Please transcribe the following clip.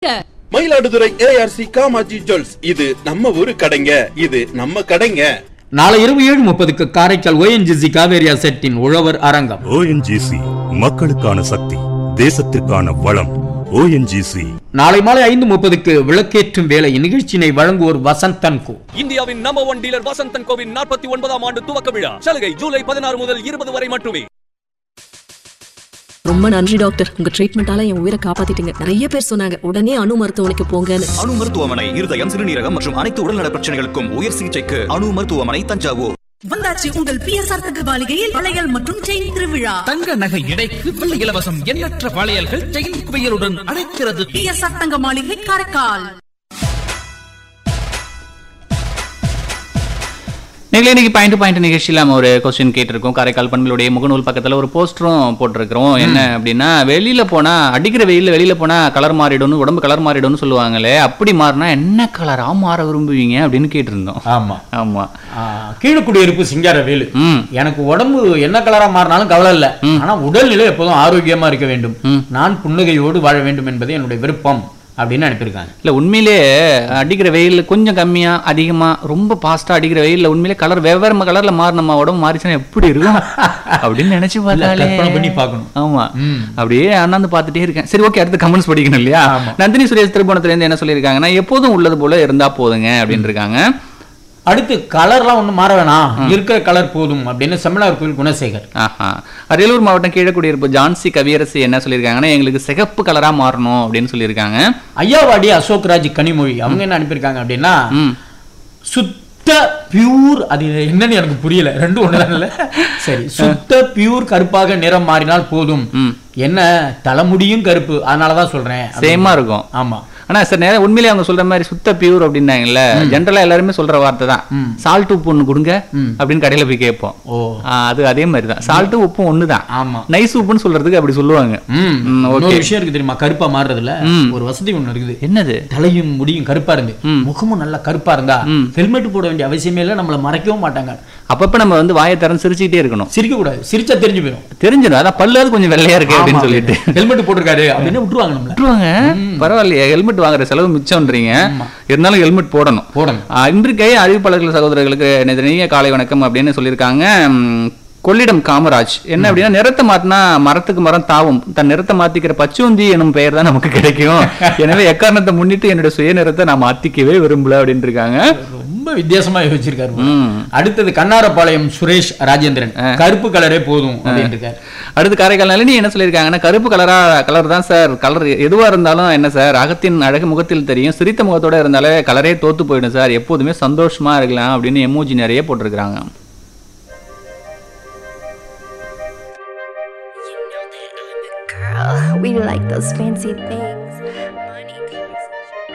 Mayiladuthurai ARC காமாஜி jewels இது நம்ம ஊரு கடைங்க இது நம்ம கடைங்க நாளை இரவு ஏழு முப்பதுக்கு காரைக்கால் ஓஎன்ஜிசி காவேரியா செட்டின் உழவர் அரங்கம் ஓஎன்ஜிசி மக்களுக்கான சக்தி தேசத்திற்கான வளம் ஓஎன்ஜிசி நாளை மாலை ஐந்து முப்பதுக்கு விளக்கேற்றும் வேலை நிகழ்ச்சியினை வழங்குவோர் வசந்தன் கோ இந்தியாவின் நம்பர் ஒன் டீலர் வசந்தன் கோவின் நாற்பத்தி ஒன்பதாம் ஆண்டு துவக்க விழா சலுகை ஜூலை பதினாறு முதல் இருபது வரை மட்டுமே ரொம்ப நன்றி டாக்டர் உங்க ட்ரீட்மெண்டால என் உயிரை காப்பாத்திட்டீங்க நிறைய பேர் சொன்னாங்க உடனே அணு மருத்துவமனைக்கு போங்கன்னு அணு மருத்துவமனை இருதயம் சிறுநீரகம் மற்றும் அனைத்து உடல்நல பிரச்சனைகளுக்கும் உயர் சிகிச்சைக்கு அணு மருத்துவமனை தஞ்சாவூர் வந்தாச்சு உங்கள் பிஎஸ்ஆர் தங்க மாளிகையில் வளையல் மற்றும் செயின் திருவிழா தங்க நகை எடைக்கு வெள்ளி இலவசம் எண்ணற்ற வளையல்கள் செயின் குவியலுடன் அழைக்கிறது பிஎஸ்ஆர் தங்க மாளிகை காரைக்கால் நீங்களே இன்னைக்கு பாயிண்ட் பாயிண்ட் நிகழ்ச்சியில் நம்ம ஒரு கொஸ்டின் கேட்டிருக்கோம் காரைக்கால் பண்புகளுடைய முகநூல் பக்கத்தில் ஒரு போஸ்டரும் போட்டிருக்கிறோம் என்ன அப்படின்னா வெளியில போனா அடிக்கிற வெயில்ல வெளியில போனா கலர் மாறிடும்னு உடம்பு கலர் மாறிடும்னு சொல்லுவாங்களே அப்படி மாறினா என்ன கலரா மாற விரும்புவீங்க அப்படின்னு கேட்டிருந்தோம் ஆமா ஆமா ஆ, கீழ்குடியிருப்பு சிங்கார வேலு ம் எனக்கு உடம்பு என்ன கலரா மாறினாலும் கவலை இல்ல ஆனா உடல்நிலை எப்போதும் ஆரோக்கியமா இருக்க வேண்டும் நான் புன்னகையோடு வாழ வேண்டும் என்பது என்னுடைய விருப்பம் அப்படின்னு அனுப்பியிருக்காங்க இல்ல உண்மையிலே அடிக்கிற வெயில் கொஞ்சம் கம்மியா அதிகமா ரொம்ப ஃபாஸ்டா அடிக்கிற வெயில்ல உண்மையிலே கலர் வெவ்வேறு கலர்ல மாறி நம்ம உடம்பு மாறிச்சுன்னா எப்படி இருக்கும் அப்படின்னு நினைச்சு பார்த்தாலே கற்பனை பண்ணி பார்க்கணும். ஆமா ம். அப்படியே அண்ணாந்து பார்த்துட்டே இருக்கேன் சரி ஓகே அடுத்து கமெண்ட்ஸ் படிக்கணும் இல்லையா ஆமா. நந்தினி சுரேஷ் திருப்பணத்துல இருந்து என்ன சொல்லியிருக்காங்கன்னா எப்போதும் உள்ளது போல இருந்தா போதுங்க அப்படின்னு இருக்காங்க அடுத்து கலர்லாம் ஒண்ணும் மாற வேணாம் இருக்கிற கலர் போதும் அப்படின்னு செம்மனார் கோயில் குணசேகர் ஆஹா அரியலூர் மாவட்டம் கீழக்குடியிருப்பு ஜான்சி கவியரசி என்ன சொல்லியிருக்காங்கன்னா எங்களுக்கு சிகப்பு கலரா மாறணும் அப்படின்னு சொல்லியிருக்காங்க ஐயாவாடி அசோக்ராஜ் கனிமொழி அவங்க என்ன அனுப்பியிருக்காங்க அப்படின்னா ம் சுத்த பியூர் அது என்னன்னு எனக்கு புரியல ரெண்டும் ஒண்ணுதான்ல சரி சுத்த பியூர் கருப்பாக நிறம் மாறினால் போதும் ம். என்ன தலைமுடியும் கருப்பு அதனாலதான் சொல்றேன் சேமா இருக்கும் ஆமா ஆனா சார் நேரம் உண்மையிலே அவங்க சொல்ற மாதிரி சுத்த பியூர் அப்படின்னாங்கல்ல ஜென்ரலா எல்லாருமே சொல்ற வார்த்தை தான் சால்ட் உப்பு ஒண்ணு கொடுங்க அப்படின்னு கடையில போய் கேட்போம் ஓ ஆ, அது அதே மாதிரி தான் சால்ட்டும் உப்பும் ஒண்ணுதான் ஆமா நைஸ் உப்புன்னு சொல்றதுக்கு அப்படி சொல்லுவாங்க ம் ம், இன்னொரு okay. விஷயம் இருக்கு தெரியுமா கருப்பா மாறுறதுல ம். ஒரு வசதி ஒண்ணு இருக்குது என்னது தலையும் முடியும் கருப்பா இருந்து ம். முகமும் நல்லா கருப்பா இருந்தா ம். ஹெல்மெட் போட வேண்டிய அவசியமே இல்லை நம்மள மறைக்கவும் மாட்டாங்க அப்பப்ப நம்ம வந்து வாயை திறந்து சிரிச்சுக்கிட்டே இருக்கணும் சிரிக்க கூடாது சிரிச்சா தெரிஞ்சு போயிடும் தெரிஞ்சிடும் அதான் பல்லாவது கொஞ்சம் வெள்ளையா இருக்கு அப்படின்னு சொல்லிட்டு ஹெல்மெட் போட்டிருக்காரு அப்படின்னு விட்டுருவாங்க நம்மள விட்டுருவாங்க பரவாயில்லையே ஹெல்மெட் வாங்குற செலவு மிச்சம்ன்றீங்க இருந்தாலும் ஹெல்மெட் போடணும் போடணும் ஆ, இன்றைக்கே அறிவிப்பாளர்கள் சகோதரர்களுக்கு எனது இனிய காலை வணக்கம் அப்படின்னு சொல்லியிருக்காங்க ம், கொள்ளிடம் காமராஜ் என்ன அப்படின்னா நிறத்தை மாத்தினா மரத்துக்கு மரம் தாவும் தன் நிறத்தை மாத்திக்கிற பச்சுந்தி எனும் பெயர் தான் நமக்கு கிடைக்கும் எனவே எக்காரணத்தை முன்னிட்டு என்னுடைய சுய நிறத்தை நான் மாத்திக்கவே விரும்பல அப்படின்னு இருக்காங்க ரொம்ப வித்தியாசமா யோசிச்சிருக்காரு போல. ம். அடுத்தது கண்ணாரப்பாளையம் சுரேஷ் ராஜேந்திரன் கருப்பு கலரே போதும் அப்படின்னு இருக்காரு அடுத்து காரைக்கால் நளினி என்ன சொல்லியிருக்காங்கன்னா கருப்பு கலரா கலர் தான் சார் கலர் எதுவா இருந்தாலும் என்ன சார் அகத்தின் அழகு முகத்தில் தெரியும் சிரித்த முகத்தோட இருந்தாலே கலரே தோத்து போயிடும் சார் எப்போதுமே சந்தோஷமா இருக்கலாம் அப்படின்னு எமோஜி நிறைய போட்டிருக்காங்க Girl, we like those fancy things.